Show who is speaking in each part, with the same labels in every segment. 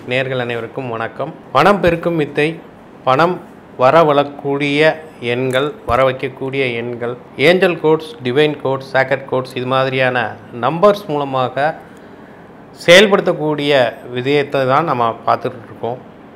Speaker 1: நேர்கள் அனைவருக்கும் வணக்கம் பணம் பெருக்கும் வித்தை பணம் வரவழக்கூடிய எண்கள் வர வைக்கக்கூடிய எண்கள் angel codes divine codes sacred codes இது மாதிரியான நம்பர்ஸ் மூலமாக செயல்படுத்தக்கூடிய விதயத்தை தான் நம்ம பார்த்துட்டு இருக்கோம்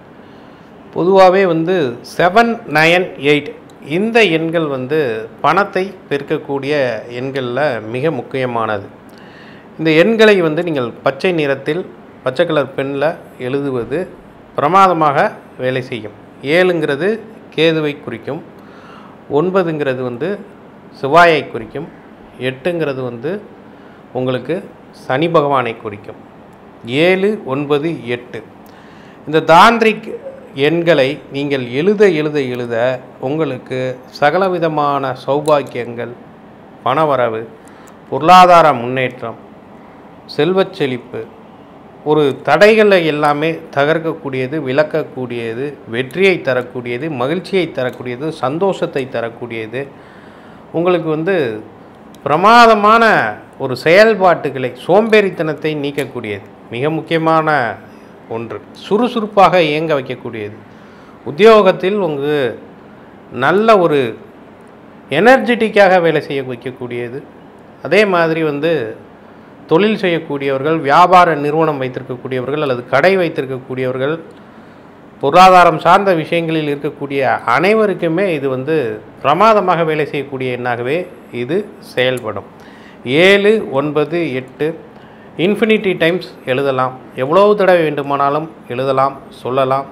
Speaker 1: பொதுவாகவே வந்து செவன் நயன் எயிட் இந்த எண்கள் வந்து பணத்தை பெருக்கக்கூடிய எண்களில் மிக முக்கியமானது இந்த எண்களை வந்து நீங்கள் பச்சை நிறத்தில் பச்சை கலர் பெண்ணில் எழுதுவது பிரமாதமாக வேலை செய்யும் ஏழுங்கிறது கேதுவை குறிக்கும் ஒன்பதுங்கிறது வந்து செவ்வாயை குறிக்கும் எட்டுங்கிறது வந்து உங்களுக்கு சனி பகவானை குறிக்கும் ஏழு ஒன்பது எட்டு இந்த தாந்திரிக் எண்களை நீங்கள் எழுத எழுத எழுத உங்களுக்கு சகலவிதமான சௌபாக்கியங்கள் பணவரவு பொருளாதார முன்னேற்றம் செல்வச் செழிப்பு ஒரு தடைகளை எல்லாமே தகர்க்கக்கூடியது விளக்கக்கூடியது வெற்றியை தரக்கூடியது மகிழ்ச்சியை தரக்கூடியது சந்தோஷத்தை தரக்கூடியது உங்களுக்கு வந்து பிரமாதமான ஒரு செயல்பாட்டுகளை சோம்பேறித்தனத்தை நீக்கக்கூடியது மிக முக்கியமான ஒன்று சுறுசுறுப்பாக இயங்க வைக்கக்கூடியது உத்தியோகத்தில் உங்கள் நல்ல ஒரு எனர்ஜெட்டிக்காக வேலை செய்ய வைக்கக்கூடியது அதே மாதிரி வந்து தொழில் செய்யக்கூடியவர்கள் வியாபார நிறுவனம் வைத்திருக்கக்கூடியவர்கள் அல்லது கடை வைத்திருக்கக்கூடியவர்கள் பொருளாதாரம் சார்ந்த விஷயங்களில் இருக்கக்கூடிய அனைவருக்குமே இது வந்து பிரமாதமாக வேலை செய்யக்கூடிய எண்ணாகவே இது செயல்படும் ஏழு ஒன்பது எட்டு இன்ஃபினிட்டி டைம்ஸ் எழுதலாம் எவ்வளவு தடவை வேண்டுமானாலும் எழுதலாம் சொல்லலாம்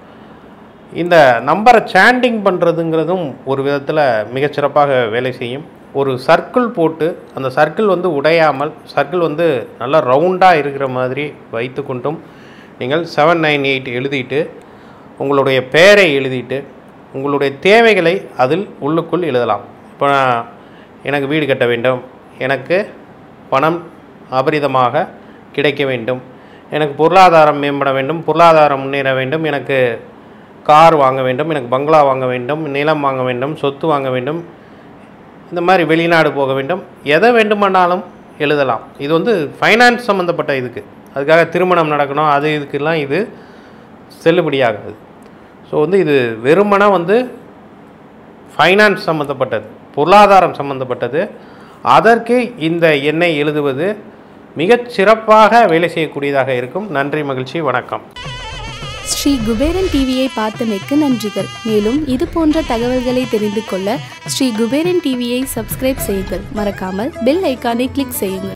Speaker 1: இந்த நம்பரை சாண்டிங் பண்ணுறதுங்கிறதும் ஒரு விதத்தில் மிகச்சிறப்பாக வேலை செய்யும் ஒரு சர்க்கிள் போட்டு அந்த சர்க்கிள் வந்து உடையாமல் சர்க்கிள் வந்து நல்லா ரவுண்டாக இருக்கிற மாதிரி வைத்து கொண்டும் நீங்கள் செவன் நைன் எயிட் எழுதிட்டு உங்களுடைய பெயரை எழுதிட்டு உங்களுடைய தேவைகளை அதில் உள்ளுக்குள் எழுதலாம் இப்போ நான் எனக்கு வீடு கட்ட வேண்டும் எனக்கு பணம் அபரிதமாக கிடைக்க வேண்டும் எனக்கு பொருளாதாரம் மேம்பட வேண்டும் பொருளாதாரம் முன்னேற வேண்டும் எனக்கு கார் வாங்க வேண்டும் எனக்கு பங்களா வாங்க வேண்டும் நிலம் வாங்க வேண்டும் சொத்து வாங்க வேண்டும் இந்த மாதிரி வெளிநாடு போக வேண்டும் எதை வேண்டுமானாலும் எழுதலாம் இது வந்து ஃபைனான்ஸ் சம்மந்தப்பட்ட இதுக்கு அதுக்காக திருமணம் நடக்கணும் அது இதுக்கெல்லாம் இது செல்லுபடியாகுது ஸோ வந்து இது வெறுமனா வந்து ஃபைனான்ஸ் சம்மந்தப்பட்டது பொருளாதாரம் சம்மந்தப்பட்டது அதற்கு இந்த எண்ணை எழுதுவது மிகச் சிறப்பாக வேலை செய்யக்கூடியதாக இருக்கும் நன்றி மகிழ்ச்சி வணக்கம்
Speaker 2: ஸ்ரீ குபேரன் டிவியை பார்த்தமைக்கு நன்றிகள் மேலும் இது போன்ற தகவல்களை தெரிந்து கொள்ள ஸ்ரீ குபேரன் டிவியை சப்ஸ்கிரைப் செய்யுங்கள் மறக்காமல் பெல் ஐக்கானை கிளிக் செய்யுங்கள்